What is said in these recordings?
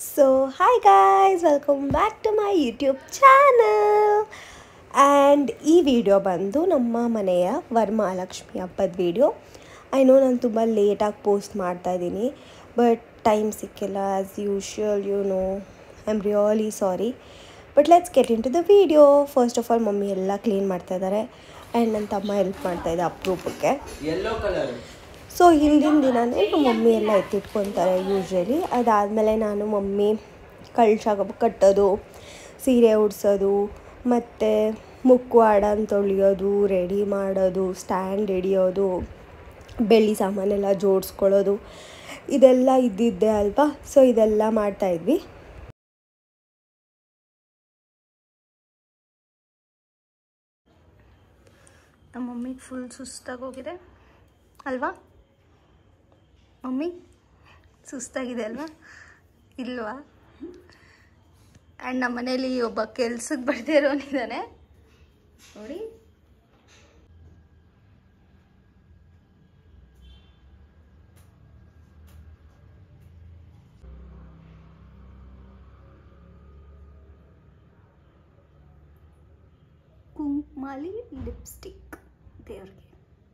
So hi guys welcome back to my YouTube channel and ಈ video ಬಂದು ನಮ್ಮ ಮನೆಯ ವರಮಹಾಲಕ್ಷ್ಮಿ ಹಬ್ಬದ ವಿಡಿಯೋ ಐ ನೋ ನಾನು ತುಂಬ ಲೇಟಾಗಿ ಪೋಸ್ಟ್ ಮಾಡ್ತಾ ಇದ್ದೀನಿ ಬಟ್ ಟೈಮ್ ಸಿಕ್ಕಿಲ್ಲ as usual you know I am really sorry but let's get into the video first of all mummy ಎಲ್ಲ ಕ್ಲೀನ್ ಮಾಡ್ತಾ ಇದ್ದಾರೆ ಆ್ಯಂಡ್ ನನ್ನ ತಮ್ಮ ಹೆಲ್ಪ್ ಮಾಡ್ತಾ ಇದ್ದ ಅಪರೂಪಕ್ಕೆ ಯೆಲ್ಲೋ ಕಲರ್ ಸೊ ಹಿಂದಿನ ದಿನನೇ ಮಮ್ಮಿ ಎಲ್ಲ ಎತ್ತಿಟ್ಕೊತಾರೆ ಯೂಶ್ವಲಿ ಅದಾದಮೇಲೆ ನಾನು ಮಮ್ಮಿ ಕಳ್ಶ ಕಟ್ಟೋದು ಸೀರೆ ಉಡ್ಸೋದು ಮತ್ತು ಮುಖವಾಡನ ತೊಳೆಯೋದು ರೆಡಿ ಮಾಡೋದು ಸ್ಟ್ಯಾಂಡ್ ಹಿಡಿಯೋದು ಬೆಳ್ಳಿ ಸಾಮಾನೆಲ್ಲ ಜೋಡಿಸ್ಕೊಳ್ಳೋದು ಇದೆಲ್ಲ ಇದ್ದಿದ್ದೆ ಅಲ್ವಾ ಸೊ ಇದೆಲ್ಲ ಮಾಡ್ತಾಯಿದ್ವಿ ನಮ್ಮ ಮಮ್ಮಿಗೆ ಫುಲ್ ಸುಸ್ತಾಗಿ ಹೋಗಿದೆ ಅಲ್ವಾ ಮಮ್ಮಿ ಸುಸ್ತಾಗಿದೆ ಅಲ್ವಾ ಇಲ್ವಾ ಆ್ಯಂಡ್ ನಮ್ಮ ಮನೇಲಿ ಒಬ್ಬ ಕೆಲ್ಸಕ್ಕೆ ಬರ್ದೇ ಇರೋನಿದ್ದಾನೆ ನೋಡಿ ಕುಂಕುಮಾಲಿ ಲಿಪ್ಸ್ಟಿಕ್ ದೇವ್ರಿಗೆ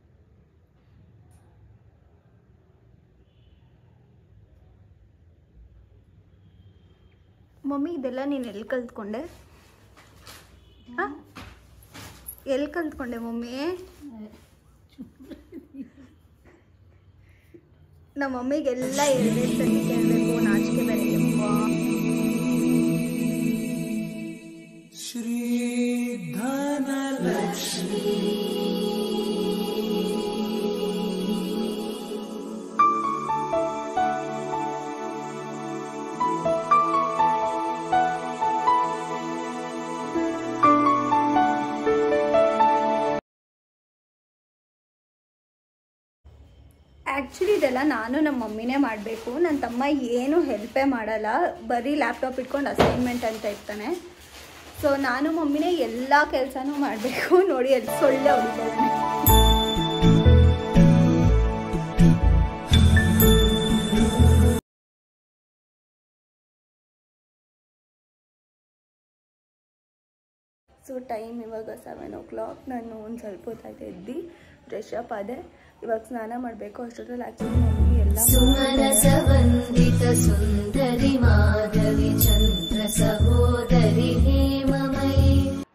ಮಮ್ಮಿ ಇದೆಲ್ಲ ನೀನು ಎಲ್ಲಿ ಕಲ್ತ್ಕೊಂಡೆ ಹಾಂ ಎಲ್ಲಿ ಕಲ್ತ್ಕೊಂಡೆ ಮಮ್ಮಿ ನಮ್ಮ ಮಮ್ಮಿಗೆಲ್ಲ ಎರಡೆರಡು ಸತಿ ಕೇಳಬೇಕು ನಾಚಿಕೆ ಬೇರೆ ಯಪ್ಪಾ. ಆ್ಯಕ್ಚುಲಿ ಇದೆಲ್ಲ ನಾನು ನಮ್ಮ ಮಮ್ಮಿನೇ ಮಾಡಬೇಕು ನನ್ನ ತಮ್ಮ ಏನು ಹೆಲ್ಪೇ ಮಾಡಲ್ಲ ಬರೀ ಲ್ಯಾಪ್ಟಾಪ್ ಇಟ್ಕೊಂಡು ಅಸೈನ್ಮೆಂಟ್ ಅಂತ ಇರ್ತಾನೆ ಸೊ ನಾನು ಮಮ್ಮಿನೇ ಎಲ್ಲ ಕೆಲಸನೂ ಮಾಡಬೇಕು ನೋಡಿ ಎಲ್ಲಿ ಸೊಳ್ಳೆ ಹೊಡಿತಾನೆ ಸೊ ಟೈಮ್ ಇವಾಗ ಸೆವೆನ್ ಓ ಕ್ಲಾಕ್ ನಾನು ಒಂದು ಸ್ವಲ್ಪ ಹೊತ್ತಾಯ್ತು ಎದ್ದು ಫ್ರೆಶ್ ಅಪ್ ಆದೆ ಇವಾಗ ಸ್ನಾನ ಮಾಡಬೇಕು ಅಷ್ಟೊತ್ತಲ್ಲಿ ಆ್ಯಕ್ಚುಲಿ ಮಮ್ಮಿ ಎಲ್ಲ सुमनसवन्दित सुन्दरि माधवि चन्द्र सहोदरि हेममयि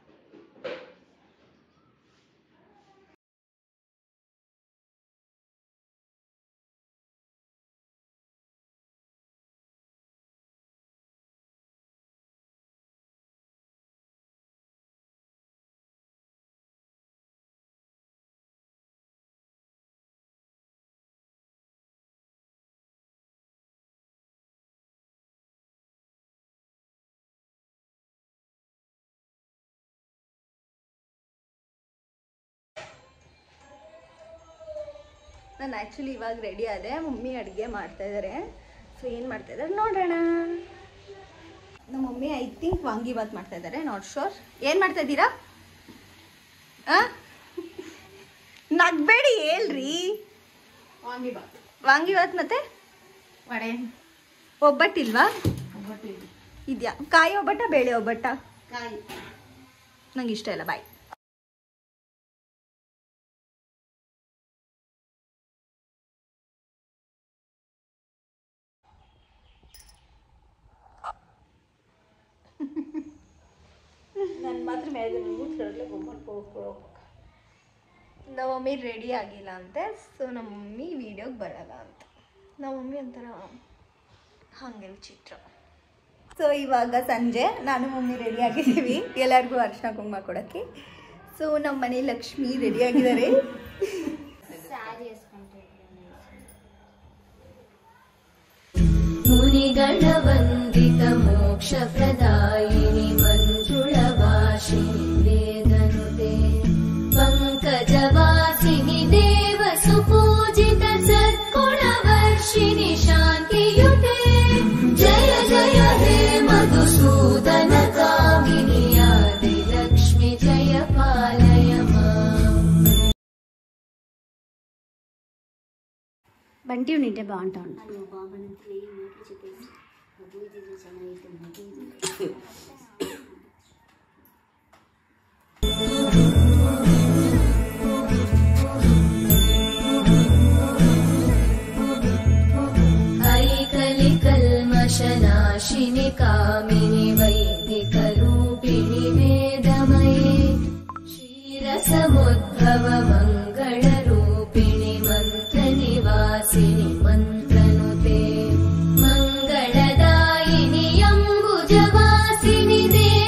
ನಾನು ಆ್ಯಕ್ಚುಲಿ ಇವಾಗ ರೆಡಿ ಆದೆ ಮಮ್ಮಿ ಅಡುಗೆ ಮಾಡ್ತಾ ಇದ್ದಾರೆ ಸೊ ಏನು ಮಾಡ್ತಾ ಇದ್ದಾರೆ ನೋಡೋಣ ನಮ್ಮ ಮಮ್ಮಿ ಐ ಥಿಂಕ್ ವಾಂಗಿಬಾತ್ ಮಾಡ್ತಾ ಇದ್ದಾರೆ ನಾಟ್ ಶೋರ್ ಏನು ಮಾಡ್ತಾ ಇದ್ದೀರಾ ಆ ನಗ್ಬೇಡಿ ಹೇಳ್ರಿ ವಾಂಗಿಬಾತ್ ವಾಂಗಿಬಾತ್ ಮತ್ತೆ ವಡೆ ಒಬ್ಬಟ್ಟಿಲ್ವಾ ಒಬ್ಬಟ್ಟು ಇದೆಯಾ ಕಾಯಿ ಒಬ್ಬಟ್ಟ ಬೇಳೆ ಒಬ್ಬಟ್ಟ ಕಾಯಿ ನಂಗೆ ಇಷ್ಟ ಇಲ್ಲ ಬಾಯ್ ನನ್ನ ಮಾತ್ರ ಮೇಲೆ ಮೂತ್ಕಡಲೆ ಗೊಂಬಟ್ಟು ನಮ್ಮ ಮಮ್ಮಿ ರೆಡಿ ಆಗಿಲ್ಲ ಅಂತೆ ಸೊ ನಮ್ಮ ಮಮ್ಮಿ ವಿಡಿಯೋಗೆ ಬರಲ್ಲ ಅಂತ ನಮ್ಮ ಮಮ್ಮಿ ಒಂಥರ ಹಾಗೆ ಚಿತ್ರ ಸೊ ಇವಾಗ ಸಂಜೆ ನಾನು ಮಮ್ಮಿ ರೆಡಿ ಆಗಿದ್ದೀವಿ ಎಲ್ಲರಿಗೂ ಅರ್ಶಿನ ಕುಂಕುಮ ಕೊಡೋಕ್ಕೆ ಸೊ ನಮ್ಮ ಮನೆ ಲಕ್ಷ್ಮಿ ರೆಡಿ ಆಗಿದ್ದಾರೆ मुनिगणवन्दित मोक्षप्रदायिनि मञ्जुळवासिनि वेदनुते पङ्कजवासिनि देवसुपूजित सद्गुणवर्षिणि शान्तियुते जय जय हे मधुसूदन कामिनि आदिलक्ष्मि जय पालय माम् బంటి ఉండింటే బాగుంటా బాగుంటుంది ऐकलिकल्मषनाशिनि कामिनि वैदिकरूपिणि वेदमये क्षीरसमुद्भव मङ्गलरूपिणि मन्त्रनिवासिनि मन्त्रनुते मङ्गलदायिनि अम्बुजवासिनि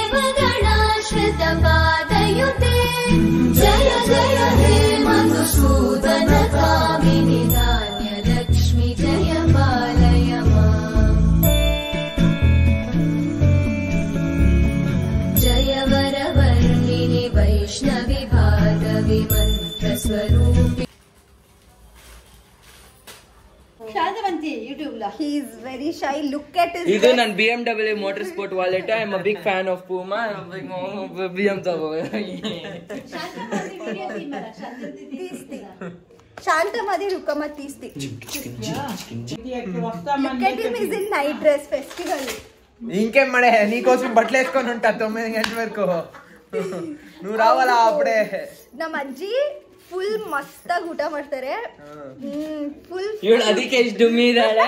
देवगणाश्रितपादयुते जय जय हे मधुसूदन कामिनि धान्यलक्ष्मि जय पालय माम् जय वरवर्णिनि वैष्णवि भार्गवि मन्त्रस्वरूपि ಶಾಂತವಂತಿ ಯೂಟ್ಯೂಬ್ಲ he is very shy look at is ಇದು ನನ್ನ B M W motor sport wallet I am a big fan of Puma B M ತಗೋ ಶಾಂತಮದಿ ರುಕಮ తీస్తి look at him is in night dress festival ఇంకేం మడే నీకోసం బట్టలు వేసుకొని ఉంటా తొమ్మిది గంటల వరకు నువ్వు రావాలా అప్పుడే ನಮ್ಮ ಅಜ್ಜಿ ಫುಲ್ ಮಸ್ತಾಗಿ ಊಟ ಮಾಡ್ತಾರೆ ಫುಲ್ ಇವಳು ಅದಕ್ಕೆ ಎಷ್ಟು ಡುಮ್ಮಿ ಇದ್ದಾಳೆ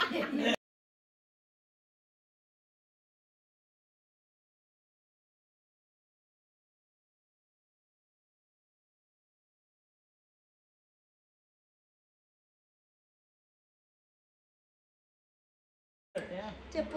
చెప్పు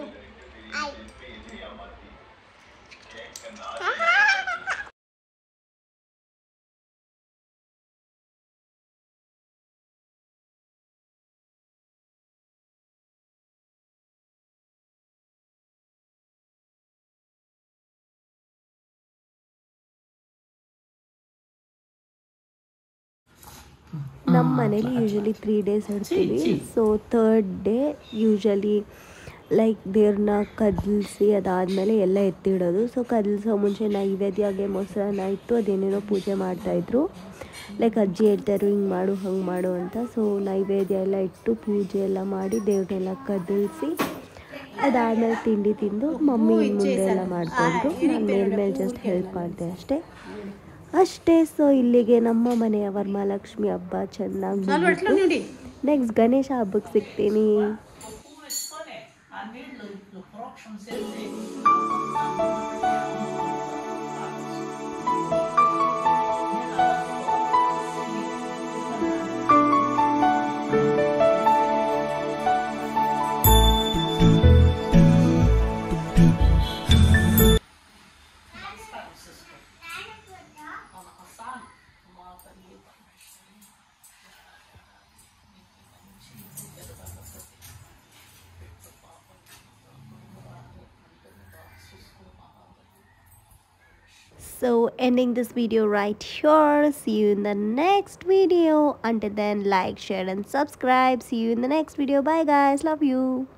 ನಮ್ಮ ಮನೇಲಿ ಯೂಶಲಿ ತ್ರೀ ಡೇಸ್ ಇಡ್ತೀವಿ so third day usually like ದೇವ್ರನ್ನ ಕದಲಿಸಿ ಅದಾದಮೇಲೆ ಎಲ್ಲ ಎತ್ತಿಡೋದು ಸೊ ಕದಲಿಸೋ ಮುಂಚೆ ನೈವೇದ್ಯಗೆ ಮೊಸರನ್ನ ಇಟ್ಟು ಅದೇನೇನೋ ಪೂಜೆ ಮಾಡ್ತಾಯಿದ್ರು ಲೈಕ್ ಅಜ್ಜಿ ಹೇಳ್ತಾಯಿದ್ರು ಹಿಂಗೆ ಮಾಡು ಹಂಗೆ ಮಾಡು ಅಂತ ಸೊ ನೈವೇದ್ಯ ಎಲ್ಲ ಇಟ್ಟು ಪೂಜೆ ಎಲ್ಲ ಮಾಡಿ ದೇವ್ರನ್ನೆಲ್ಲ ಕದಲಿಸಿ ಅದಾದಮೇಲೆ ತಿಂಡಿ ತಿಂದು ಮಮ್ಮಿ ಇನ್ನು ಮುಂದೆ ಎಲ್ಲ ಮಾಡಿಕೊಂಡು ನಾನು ಮೇಲ್ಮೇಲೆ ಜಸ್ಟ್ ಹೆಲ್ಪ್ ಮಾಡಿದೆ ಅಷ್ಟೇ ಅಷ್ಟೇ ಸೊ ಇಲ್ಲಿಗೆ ನಮ್ಮ ಮನೆಯ ವರಮಹಾಲಕ್ಷ್ಮಿ ಹಬ್ಬ ಚೆನ್ನಾಗಿ ನೆಕ್ಸ್ಟ್ ಗಣೇಶ ಹಬ್ಬಕ್ಕೆ ಸಿಗ್ತೀನಿ So ending this video right here. See you in the next video. Until then, like, share and subscribe. See you in the next video. Bye guys. Love you.